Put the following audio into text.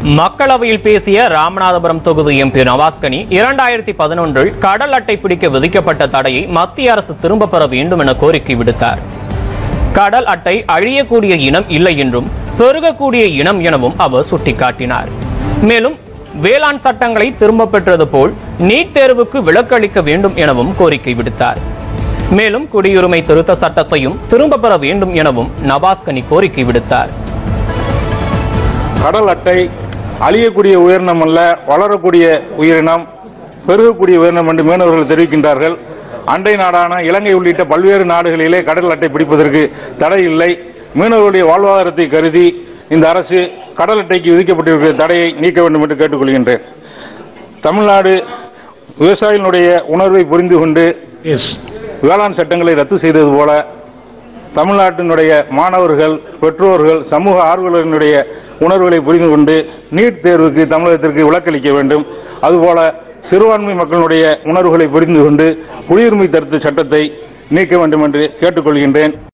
மக்களவையில் பேசிய ராமநாதபுரம் தொகுதி எம்பி நவாஸ்கனி இரண்டாயிரத்தி பதினொன்றில் கடல் அட்டை பிடிக்க விதிக்கப்பட்ட தடையை மத்திய அரசு திரும்பப் பெற வேண்டும் என கோரிக்கை விடுத்தார் கடல் அட்டை அழியக்கூடிய இனம் இல்லை என்றும் பெருகக்கூடிய இனம் எனவும் அவர் சுட்டிக்காட்டினார் மேலும் வேளாண் சட்டங்களை திரும்பப் பெற்றது போல் நீட் தேர்வுக்கு விலக்களிக்க வேண்டும் எனவும் கோரிக்கை விடுத்தார் மேலும் குடியுரிமை திருத்த சட்டத்தையும் திரும்பப் பெற வேண்டும் எனவும் நவாஸ்கனி கோரிக்கை விடுத்தார் கடல் அட்டை அழியக்கூடிய உயிரினம் அல்ல வளரக்கூடிய உயிரினம் பெருகக்கூடிய உயிரினம் என்று மீனவர்கள் தெரிவிக்கின்றார்கள் அண்டை நாடான இலங்கை உள்ளிட்ட பல்வேறு நாடுகளிலே கடல் அட்டை பிடிப்பதற்கு தடை இல்லை மீனவர்களுடைய வாழ்வாதாரத்தை கருதி இந்த அரசு கடல் அட்டைக்கு விதிக்கப்பட்டிருக்கிற தடையை நீக்க வேண்டும் என்று கேட்டுக்கொள்கின்றேன் தமிழ்நாடு விவசாயிகளுடைய உணர்வை புரிந்து கொண்டு வேளாண் சட்டங்களை ரத்து செய்தது போல தமிழ்நாட்டினுடைய மாணவர்கள் பெற்றோர்கள் சமூக ஆர்வலர்களுடைய உணர்வுகளை புரிந்து கொண்டு நீட் தேர்வுக்கு தமிழகத்திற்கு விலக்களிக்க வேண்டும் அதுபோல சிறுபான்மை மக்களுடைய உணர்வுகளை புரிந்து கொண்டு குடியுரிமை திருத்த சட்டத்தை நீக்க வேண்டும் என்று கேட்டுக்கொள்கின்றேன்